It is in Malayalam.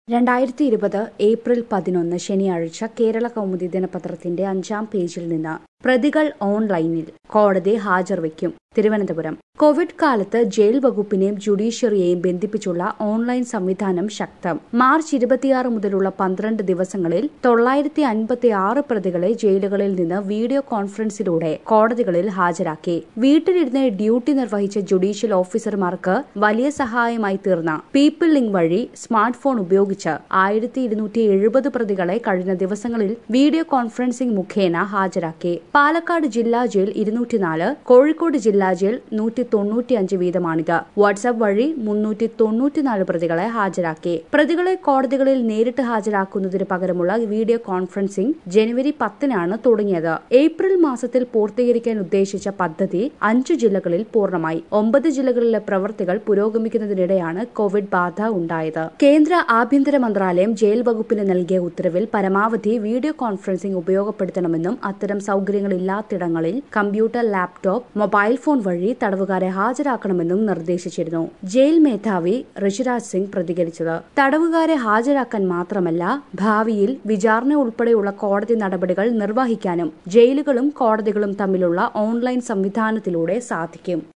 രണ്ടായിരത്തി ഇരുപത് ഏപ്രിൽ പതിനൊന്ന് ശനിയാഴ്ച കേരള കൗമുദി ദിനപത്രത്തിന്റെ അഞ്ചാം പേജിൽ നിന്ന് പ്രതികൾ ഓൺലൈനിൽ കോടതി ഹാജർ വയ്ക്കും തിരുവനന്തപുരം കോവിഡ് കാലത്ത് ജയിൽ വകുപ്പിനെയും ജുഡീഷ്യറിയെയും ബന്ധിപ്പിച്ചുള്ള ഓൺലൈൻ സംവിധാനം ശക്തം മാർച്ച് ഇരുപത്തിയാറ് മുതലുള്ള പന്ത്രണ്ട് ദിവസങ്ങളിൽ തൊള്ളായിരത്തി അൻപത്തി ആറ് പ്രതികളെ ജയിലുകളിൽ നിന്ന് വീഡിയോ കോൺഫറൻസിലൂടെ കോടതികളിൽ ഹാജരാക്കി വീട്ടിലിരുന്ന് ഡ്യൂട്ടി നിർവഹിച്ച ജുഡീഷ്യൽ ഓഫീസർമാർക്ക് വലിയ സഹായമായി തീർന്ന പീപ്പിൾ ലിങ്ക് വഴി സ്മാർട്ട് ഫോൺ ഉപയോഗിച്ച് ആയിരത്തി ഇരുന്നൂറ്റി എഴുപത് പ്രതികളെ കഴിഞ്ഞ ദിവസങ്ങളിൽ വീഡിയോ കോൺഫറൻസിംഗ് മുഖേന ഹാജരാക്കി പാലക്കാട് ജില്ലാ ജയിൽ ഇരുന്നൂറ്റിനാല് കോഴിക്കോട് ജില്ലാ ജയിൽ നൂറ്റി തൊണ്ണൂറ്റിയഞ്ച് വീതമാണിത് വാട്സാപ്പ് വഴി മുന്നൂറ്റി തൊണ്ണൂറ്റിനാല് പ്രതികളെ ഹാജരാക്കി പ്രതികളെ കോടതികളിൽ നേരിട്ട് ഹാജരാക്കുന്നതിന് പകരമുള്ള വീഡിയോ കോൺഫറൻസിംഗ് ജനുവരി പത്തിനാണ് തുടങ്ങിയത് ഏപ്രിൽ മാസത്തിൽ പൂർത്തീകരിക്കാൻ ഉദ്ദേശിച്ച പദ്ധതി അഞ്ചു ജില്ലകളിൽ പൂർണ്ണമായി ഒമ്പത് ജില്ലകളിലെ പ്രവർത്തികൾ പുരോഗമിക്കുന്നതിനിടെയാണ് കോവിഡ് ബാധ ഉണ്ടായത് കേന്ദ്ര ആഭ്യന്തര മന്ത്രാലയം ജയിൽ വകുപ്പിന് നൽകിയ ഉത്തരവിൽ പരമാവധി വീഡിയോ കോൺഫറൻസിംഗ് ഉപയോഗപ്പെടുത്തണമെന്നും അത്തരം സൗകര്യങ്ങളില്ലാത്തിടങ്ങളിൽ കമ്പ്യൂട്ടർ ലാപ്ടോപ്പ് മൊബൈൽ ഫോൺ വഴി തടവുകാരെ ഹാജരാക്കണമെന്നും നിർദ്ദേശിച്ചിരുന്നു ജയിൽ മേധാവി ഋഷിരാജ് സിംഗ് പ്രതികരിച്ചത് തടവുകാരെ ഹാജരാക്കാൻ മാത്രമല്ല ഭാവിയിൽ വിചാരണ ഉൾപ്പെടെയുള്ള കോടതി നടപടികൾ നിർവഹിക്കാനും ജയിലുകളും കോടതികളും തമ്മിലുള്ള ഓൺലൈൻ സംവിധാനത്തിലൂടെ സാധിക്കും